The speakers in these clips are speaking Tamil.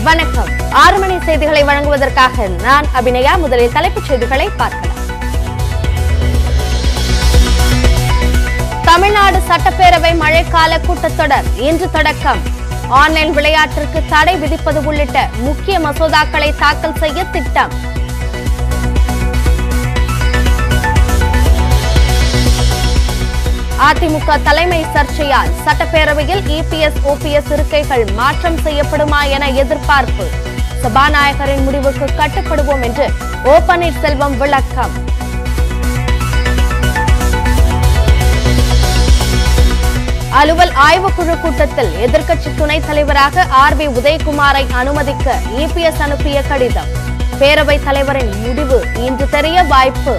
வணக்கம் ஆறு மணி செய்திகளை வழங்குவதற்காக நான் அபிநயா முதலில் தலைப்புச் செய்திகளை பார்க்கலாம் தமிழ்நாடு சட்டப்பேரவை மழைக்கால கூட்டத்தொடர் இன்று தொடக்கம் ஆன்லைன் விளையாட்டிற்கு தடை விதிப்பது உள்ளிட்ட முக்கிய மசோதாக்களை தாக்கல் செய்ய திட்டம் அதிமுக தலைமை சர்ச்சையால் சட்டப்பேரவையில் இபிஎஸ் ஓபிஎஸ் இருக்கைகள் மாற்றம் செய்யப்படுமா என எதிர்பார்ப்பு சபாநாயகரின் முடிவுக்கு கட்டுப்படுவோம் என்று ஓ பன்னீர்செல்வம் விளக்கம் அலுவல் ஆய்வுக்குழு கூட்டத்தில் எதிர்க்கட்சி துணைத் தலைவராக ஆர் பி உதயகுமாரை அனுமதிக்க இபிஎஸ் அனுப்பிய கடிதம் பேரவைத் தலைவரின் முடிவு இன்று தெரிய வாய்ப்பு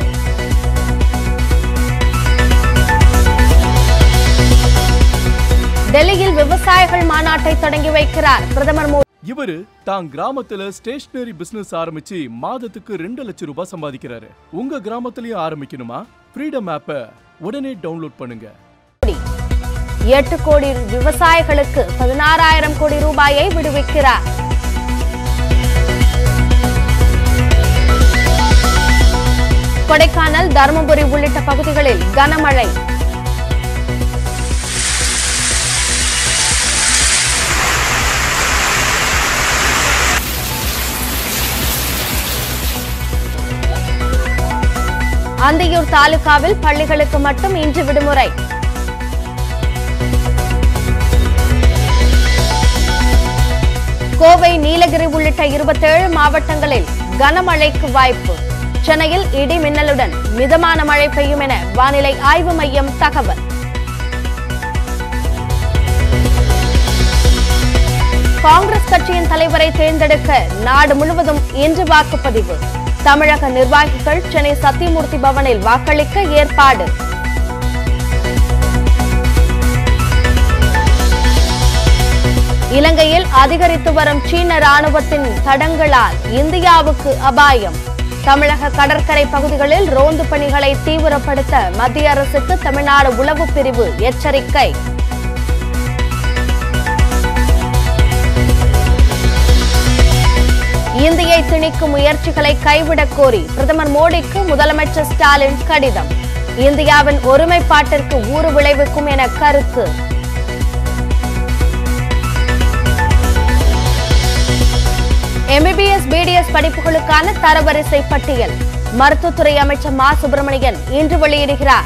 டெல்லியில் விவசாயிகள் மாநாட்டை தொடங்கி வைக்கிறார் பிரதமர் மோடி இவரு தான் கிராமத்துல ஸ்டேஷனரி பிசினஸ் ஆரம்பிச்சு மாதத்துக்கு ரெண்டு லட்சம் ரூபாய் சம்பாதிக்கிறாரு உங்க கிராமத்திலயும் ஆரம்பிக்கணுமா ஃப்ரீடம் ஆப்பை உடனே டவுன்லோட் பண்ணுங்க எட்டு கோடி விவசாயிகளுக்கு பதினாறாயிரம் கோடி ரூபாயை விடுவிக்கிறார் கொடைக்கானல் தருமபுரி உள்ளிட்ட பகுதிகளில் கனமழை அந்தியூர் தாலுகாவில் பள்ளிகளுக்கு மட்டும் இன்று விடுமுறை கோவை நீலகிரி உள்ளிட்ட இருபத்தேழு மாவட்டங்களில் கனமழைக்கு வாய்ப்பு சென்னையில் இடி மின்னலுடன் மிதமான மழை பெய்யும் என வானிலை ஆய்வு மையம் தகவல் காங்கிரஸ் கட்சியின் தலைவரை தேர்ந்தெடுக்க நாடு முழுவதும் இன்று வாக்குப்பதிவு தமிழக நிர்வாகிகள் சென்னை சத்தியமூர்த்தி பவனில் வாக்களிக்க ஏற்பாடு இலங்கையில் அதிகரித்து வரும் சீன ராணுவத்தின் தடங்களால் இந்தியாவுக்கு அபாயம் தமிழக கடற்கரை பகுதிகளில் ரோந்து பணிகளை தீவிரப்படுத்த மத்திய அரசுக்கு தமிழ்நாடு உளவு பிரிவு எச்சரிக்கை இந்தியை திணிக்கும் முயற்சிகளை கைவிடக் கோரி பிரதமர் மோடிக்கு முதலமைச்சர் ஸ்டாலின் கடிதம் இந்தியாவின் ஒருமைப்பாட்டிற்கு ஊறு விளைவிக்கும் என கருத்து எம்பிபிஎஸ் பிடிஎஸ் படிப்புகளுக்கான தரவரிசை பட்டியல் மருத்துவத்துறை அமைச்சர் மா சுப்பிரமணியன் இன்று வெளியிடுகிறார்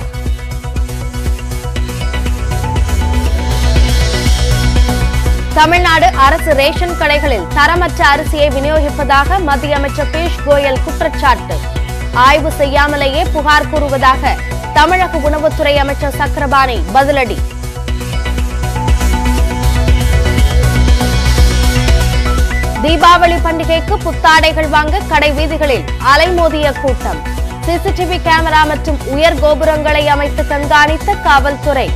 தமிழ்நாடு அரசு ரேஷன் கடைகளில் தரமற்ற அரிசியை விநியோகிப்பதாக மத்திய அமைச்சர் பியூஷ் கோயல் குற்றச்சாட்டு ஆய்வு செய்யாமலேயே புகார் கூறுவதாக தமிழக உணவுத்துறை அமைச்சர் சக்கரபாணி பதிலடி தீபாவளி பண்டிகைக்கு புத்தாடைகள் வாங்க கடை வீதிகளில் அலைமோதிய கூட்டம் சிசிடிவி கேமரா மற்றும் உயர் கோபுரங்களை அமைத்து கண்காணித்த காவல்துறை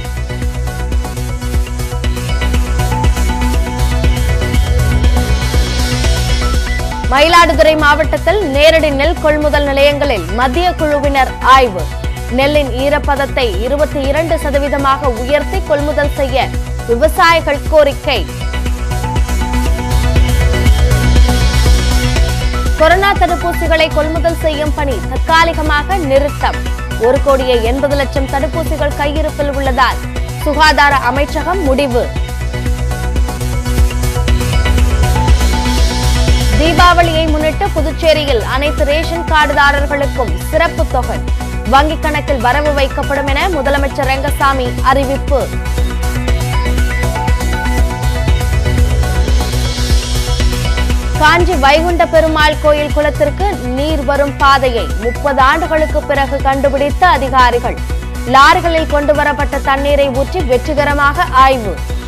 மயிலாடுதுறை மாவட்டத்தில் நேரடி நெல் கொள்முதல் நிலையங்களில் மத்திய குழுவினர் ஆய்வு நெல்லின் ஈரப்பதத்தை இருபத்தி இரண்டு சதவீதமாக உயர்த்தி கொள்முதல் செய்ய விவசாயிகள் கோரிக்கை கொரோனா தடுப்பூசிகளை கொள்முதல் செய்யும் பணி தற்காலிகமாக நிறுத்தம் ஒரு கோடியே எண்பது லட்சம் தடுப்பூசிகள் கையிருப்பில் உள்ளதால் சுகாதார அமைச்சகம் முடிவு தீபாவளியை முன்னிட்டு புதுச்சேரியில் அனைத்து ரேஷன் கார்டுதாரர்களுக்கும் சிறப்பு தொகை வங்கிக் கணக்கில் வரவு வைக்கப்படும் என முதலமைச்சர் ரெங்கசாமி அறிவிப்பு காஞ்சி வைகுண்ட பெருமாள் கோயில் குளத்திற்கு நீர் வரும் பாதையை முப்பது ஆண்டுகளுக்கு பிறகு கண்டுபிடித்த அதிகாரிகள் லாரிகளில் கொண்டு வரப்பட்ட தண்ணீரை ஊற்றி வெற்றிகரமாக ஆய்வு